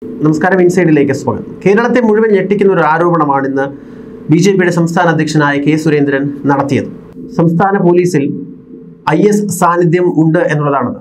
നമസ്കാരം ഇൻസൈഡിലേക്ക് സ്വാഗതം കേരളത്തെ മുഴുവൻ ഞെട്ടിക്കുന്ന ഒരു ആരോപണമാണ് ഇന്ന് ബി ജെ പിയുടെ സംസ്ഥാന അധ്യക്ഷനായ കെ സുരേന്ദ്രൻ നടത്തിയത് സംസ്ഥാന പോലീസിൽ ഐ എസ് സാന്നിധ്യം ഉണ്ട് എന്നുള്ളതാണത്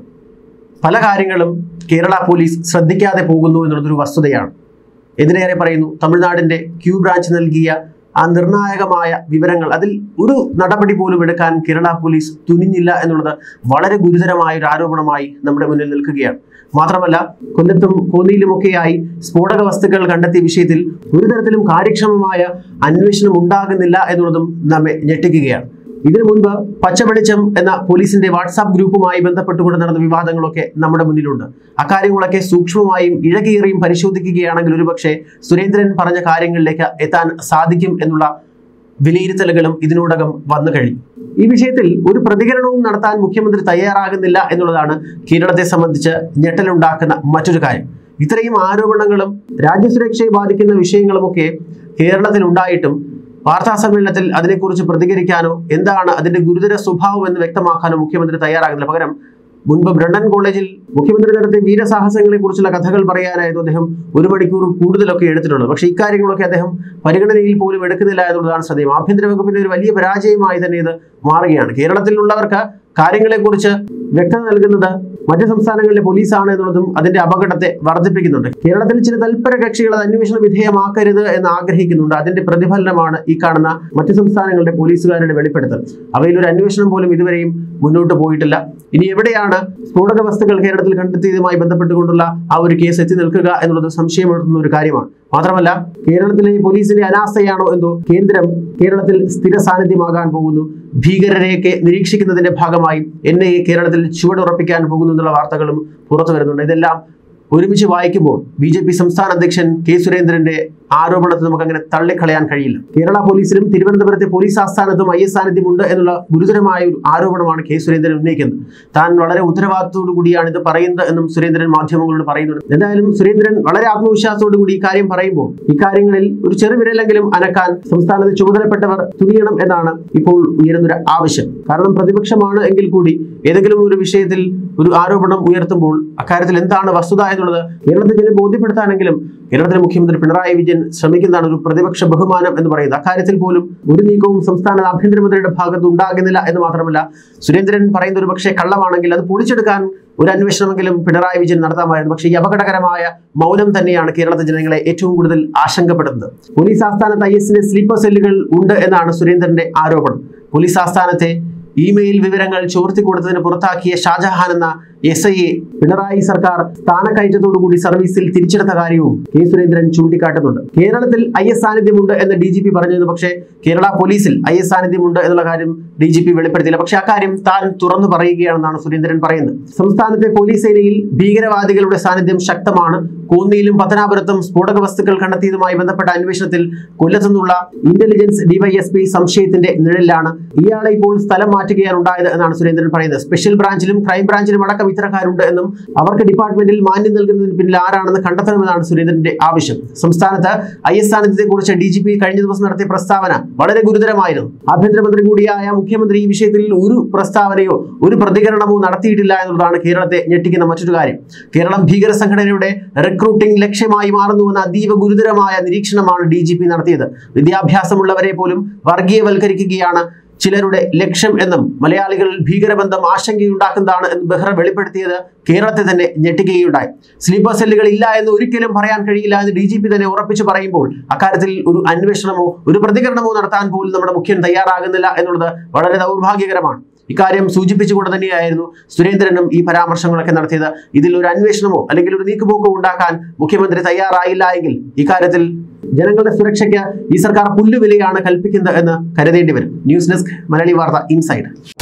പല കാര്യങ്ങളും കേരള പോലീസ് ശ്രദ്ധിക്കാതെ പോകുന്നു എന്നുള്ളതൊരു വസ്തുതയാണ് എന്തിനേറെ പറയുന്നു തമിഴ്നാടിന്റെ ക്യൂ ബ്രാഞ്ച് നൽകിയ ആ നിർണായകമായ വിവരങ്ങൾ അതിൽ ഒരു നടപടി പോലും എടുക്കാൻ കേരള പോലീസ് തുനിഞ്ഞില്ല എന്നുള്ളത് വളരെ ഗുരുതരമായ ഒരു ആരോപണമായി നമ്മുടെ മുന്നിൽ നിൽക്കുകയാണ് മാത്രമല്ല കൊല്ലത്തും കോന്നിയിലുമൊക്കെയായി സ്ഫോടക വസ്തുക്കൾ കണ്ടെത്തിയ വിഷയത്തിൽ ഒരു തരത്തിലും കാര്യക്ഷമമായ അന്വേഷണം ഉണ്ടാകുന്നില്ല എന്നുള്ളതും നമ്മെ ഞെട്ടിക്കുകയാണ് ഇതിനു മുൻപ് പച്ചവെളിച്ചം എന്ന പോലീസിന്റെ വാട്സാപ്പ് ഗ്രൂപ്പുമായി ബന്ധപ്പെട്ടുകൊണ്ട് നടന്ന വിവാദങ്ങളൊക്കെ നമ്മുടെ മുന്നിലുണ്ട് അക്കാര്യങ്ങളൊക്കെ സൂക്ഷ്മമായും ഇഴകേറിയും പരിശോധിക്കുകയാണെങ്കിൽ ഒരുപക്ഷെ സുരേന്ദ്രൻ പറഞ്ഞ കാര്യങ്ങളിലേക്ക് എത്താൻ സാധിക്കും എന്നുള്ള വിലയിരുത്തലുകളും ഇതിനോടകം വന്നു കഴിഞ്ഞു ഈ വിഷയത്തിൽ ഒരു പ്രതികരണവും നടത്താൻ മുഖ്യമന്ത്രി തയ്യാറാകുന്നില്ല എന്നുള്ളതാണ് കേരളത്തെ സംബന്ധിച്ച് ഞെട്ടലുണ്ടാക്കുന്ന മറ്റൊരു കാര്യം ഇത്രയും ആരോപണങ്ങളും രാജ്യസുരക്ഷയെ ബാധിക്കുന്ന വിഷയങ്ങളുമൊക്കെ കേരളത്തിൽ ഉണ്ടായിട്ടും വാർത്താ സമ്മേളനത്തിൽ അതിനെക്കുറിച്ച് പ്രതികരിക്കാനോ എന്താണ് അതിന്റെ ഗുരുതര സ്വഭാവം എന്ന് വ്യക്തമാക്കാനോ മുഖ്യമന്ത്രി തയ്യാറാകുന്നില്ല പകരം മുൻപ് ബ്രണ്ടൻ കോളേജിൽ മുഖ്യമന്ത്രി നടത്തിയ വീരസാഹസങ്ങളെ കുറിച്ചുള്ള കഥകൾ പറയാനായിരുന്നു അദ്ദേഹം ഒരു മണിക്കൂർ കൂടുതലൊക്കെ എടുത്തിട്ടുള്ളത് പക്ഷേ ഇക്കാര്യങ്ങളൊക്കെ അദ്ദേഹം പരിഗണനയിൽ പോലും എടുക്കുന്നില്ല എന്നുള്ളതാണ് ശ്രദ്ധേയം ആഭ്യന്തര വകുപ്പിന്റെ ഒരു വലിയ പരാജയമായി തന്നെ ഇത് മാറുകയാണ് കേരളത്തിലുള്ളവർക്ക് കാര്യങ്ങളെക്കുറിച്ച് വ്യക്തത നൽകുന്നത് മറ്റ് സംസ്ഥാനങ്ങളിലെ പോലീസാണ് എന്നുള്ളതും അതിന്റെ അപകടത്തെ വർദ്ധിപ്പിക്കുന്നുണ്ട് കേരളത്തിൽ ചില തൽപര കക്ഷികൾ അത് അന്വേഷണ വിധേയമാക്കരുത് എന്ന് ആഗ്രഹിക്കുന്നുണ്ട് അതിന്റെ പ്രതിഫലനമാണ് ഈ കാണുന്ന മറ്റ് സംസ്ഥാനങ്ങളുടെ പോലീസുകാരുടെ വെളിപ്പെടുത്തൽ അവയിൽ ഒരു അന്വേഷണം പോലും ഇതുവരെയും മുന്നോട്ട് പോയിട്ടില്ല ഇനി എവിടെയാണ് സ്ഫോടക വസ്തുക്കൾ കേരളത്തിൽ കണ്ടെത്തിയതുമായി ബന്ധപ്പെട്ടുകൊണ്ടുള്ള ആ ഒരു കേസ് എത്തി നിൽക്കുക എന്നുള്ളത് സംശയമുണർത്തുന്ന ഒരു കാര്യമാണ് മാത്രമല്ല കേരളത്തിലെ പോലീസിന്റെ അനാസ്ഥയാണോ എന്തോ കേന്ദ്രം കേരളത്തിൽ സ്ഥിര സാന്നിധ്യമാകാൻ പോകുന്നു ഭീകരരെയൊക്കെ നിരീക്ഷിക്കുന്നതിന്റെ ഭാഗമായി എൻ ഐ എ കേരളത്തിൽ ചുവടുറപ്പിക്കാൻ പോകുന്നു എന്നുള്ള വാർത്തകളും പുറത്തു വരുന്നുണ്ട് ഇതെല്ലാം ഒരുമിച്ച് വായിക്കുമ്പോൾ ബി ജെ പി സംസ്ഥാന അധ്യക്ഷൻ കെ സുരേന്ദ്രന്റെ ആരോപണത്തെ നമുക്ക് അങ്ങനെ തള്ളിക്കളയാൻ കഴിയില്ല കേരള പോലീസിലും തിരുവനന്തപുരത്തെ പോലീസ് ആസ്ഥാനത്തും ഐ എസ് സാന്നിധ്യമുണ്ട് എന്നുള്ള ഗുരുതരമായ ഒരു ആരോപണമാണ് കെ സുരേന്ദ്രൻ ഉന്നയിക്കുന്നത് താൻ വളരെ ഉത്തരവാദിത്തോടു കൂടിയാണ് ഇത് പറയുന്നത് എന്നും സുരേന്ദ്രൻ മാധ്യമങ്ങളോട് പറയുന്നുണ്ട് എന്തായാലും സുരേന്ദ്രൻ വളരെ ആത്മവിശ്വാസത്തോടു കൂടി ഈ കാര്യം പറയുമ്പോൾ ഇക്കാര്യങ്ങളിൽ ഒരു ചെറുവിരലെങ്കിലും അനക്കാൻ സംസ്ഥാനത്ത് ചുമതലപ്പെട്ടവർ തുനിയണം എന്നാണ് ഇപ്പോൾ ഉയരുന്നൊരു ആവശ്യം കാരണം പ്രതിപക്ഷമാണ് എങ്കിൽ കൂടി ഏതെങ്കിലും ഒരു വിഷയത്തിൽ ഒരു ആരോപണം ഉയർത്തുമ്പോൾ അക്കാര്യത്തിൽ എന്താണ് വസ്തുത എന്നുള്ളത് കേരളത്തിൽ ജനം ബോധ്യപ്പെടുത്താനെങ്കിലും കേരളത്തിലെ മുഖ്യമന്ത്രി പിണറായി വിജയൻ ശ്രമിക്കുന്നതാണ് ഒരു പ്രതിപക്ഷ ബഹുമാനം എന്ന് പറയുന്നത് അക്കാര്യത്തിൽ പോലും ഒരു നീക്കവും സംസ്ഥാന ആഭ്യന്തരമന്ത്രിയുടെ ഭാഗത്ത് ഉണ്ടാകുന്നില്ല എന്ന് മാത്രമല്ല സുരേന്ദ്രൻ പറയുന്ന ഒരു പക്ഷേ കള്ളമാണെങ്കിൽ അത് പൊളിച്ചെടുക്കാൻ ഒരു അന്വേഷണമെങ്കിലും പിണറായി വിജയൻ നടത്താമായിരുന്നു പക്ഷേ ഈ അപകടകരമായ മൗനം തന്നെയാണ് കേരളത്തിലെ ജനങ്ങളെ ഏറ്റവും കൂടുതൽ ആശങ്കപ്പെടുന്നത് പോലീസ് ആസ്ഥാനത്ത് ഐ എസിന്റെ സ്ലീപ്പർ സെല്ലുകൾ ഉണ്ട് എന്നാണ് സുരേന്ദ്രന്റെ ആരോപണം പോലീസ് ആസ്ഥാനത്തെ ഇമെയിൽ വിവരങ്ങൾ ചോർത്തി കൊടുത്തതിന് പുറത്താക്കിയ ഷാജഹാൻ എന്ന എസ് ഐയെ പിണറായി സർക്കാർ സ്ഥാനക്കയറ്റത്തോടുകൂടി സർവീസിൽ തിരിച്ചെടുത്ത കാര്യവും കെ സുരേന്ദ്രൻ ചൂണ്ടിക്കാട്ടുന്നുണ്ട് കേരളത്തിൽ ഐ എസ് സാന്നിധ്യമുണ്ട് എന്ന് ഡി ജി പി പറഞ്ഞിരുന്നു പക്ഷേ കേരള പോലീസിൽ ഐ എസ് സാന്നിധ്യമുണ്ട് എന്നുള്ള കാര്യം ഡി ജി പി വെളിപ്പെടുത്തിയില്ല പക്ഷേ അക്കാര്യം താൻ തുറന്നു പറയുകയാണെന്നാണ് സുരേന്ദ്രൻ പറയുന്നത് സംസ്ഥാനത്തെ പോലീസ് സേനയിൽ ഭീകരവാദികളുടെ സാന്നിധ്യം ശക്തമാണ് കോന്നിയിലും പത്തനാപുരത്തും സ്ഫോടക വസ്തുക്കൾ കണ്ടെത്തിയതുമായി ബന്ധപ്പെട്ട അന്വേഷണത്തിൽ കൊല്ലത്തുനിന്നുള്ള ഇന്റലിജൻസ് ഡിവൈഎസ്പി സംശയത്തിന്റെ നിഴലിലാണ് ഇയാളെ ഇപ്പോൾ സ്ഥലം മാറ്റുകയാണ് ഉണ്ടായത് എന്നാണ് സുരേന്ദ്രൻ പറയുന്നത് സ്പെഷ്യൽ ബ്രാഞ്ചിലും ക്രൈം ബ്രാഞ്ചിലും അടക്കം ഇത്തരക്കാരുണ്ട് എന്നും അവർക്ക് ഡിപ്പാർട്ട്മെന്റിൽ മാന്യം നൽകുന്നതിന് പിന്നിൽ ആരാണെന്ന് കണ്ടെത്തണമെന്നാണ് സുരേന്ദ്രന്റെ ആവശ്യം സംസ്ഥാനത്ത് ഐ എസ് സാന്നിധ്യത്തെ കുറിച്ച് ഡി ജി പി കഴിഞ്ഞ ദിവസം നടത്തിയ പ്രസ്താവന വളരെ ഗുരുതരമായിരുന്നു ആഭ്യന്തരമന്ത്രി കൂടിയായ മുഖ്യമന്ത്രി ഈ വിഷയത്തിൽ ഒരു പ്രസ്താവനയോ ഒരു പ്രതികരണമോ നടത്തിയിട്ടില്ല എന്നുള്ളതാണ് കേരളത്തെ ഞെട്ടിക്കുന്ന മറ്റൊരു കാര്യം കേരളം ഭീകര സംഘടനയുടെ റിക്രൂട്ടിംഗ് ലക്ഷ്യമായി മാറുന്നുവെന്ന അതീവ ഗുരുതരമായ നിരീക്ഷണമാണ് ഡി ജി പി നടത്തിയത് വിദ്യാഭ്യാസമുള്ളവരെ പോലും വർഗീയവൽക്കരിക്കുകയാണ് ചിലരുടെ ലക്ഷ്യം എന്നും മലയാളികൾ ഭീകരബന്ധം ആശങ്കയുണ്ടാക്കുന്നതാണ് എന്ന് ബെഹ്റ വെളിപ്പെടുത്തിയത് കേരളത്തെ തന്നെ ഞെട്ടിക്കുകയുണ്ടായി സ്ലീപ്പർ സെല്ലുകൾ ഇല്ല എന്ന് ഒരിക്കലും പറയാൻ കഴിയില്ല എന്ന് ഡി ജി പി തന്നെ ഉറപ്പിച്ചു പറയുമ്പോൾ അക്കാര്യത്തിൽ ഒരു അന്വേഷണമോ ഒരു പ്രതികരണമോ നടത്താൻ പോലും നമ്മുടെ മുഖ്യൻ തയ്യാറാകുന്നില്ല എന്നുള്ളത് വളരെ ദൗർഭാഗ്യകരമാണ് ഇക്കാര്യം സൂചിപ്പിച്ചുകൊണ്ട് തന്നെയായിരുന്നു സുരേന്ദ്രനും ഈ പരാമർശങ്ങളൊക്കെ നടത്തിയത് ഇതിൽ ഒരു അന്വേഷണമോ അല്ലെങ്കിൽ ഒരു നീക്കുപോക്കോ ഉണ്ടാക്കാൻ മുഖ്യമന്ത്രി തയ്യാറായില്ല എങ്കിൽ ഇക്കാര്യത്തിൽ ജനങ്ങളുടെ സുരക്ഷയ്ക്ക് ഈ സർക്കാർ പുല്ലുവിലയാണ് കൽപ്പിക്കുന്നത് എന്ന് കരുതേണ്ടി വരും ന്യൂസ് ഡെസ്ക് മലയാളി വാർത്ത ഇൻസൈഡ്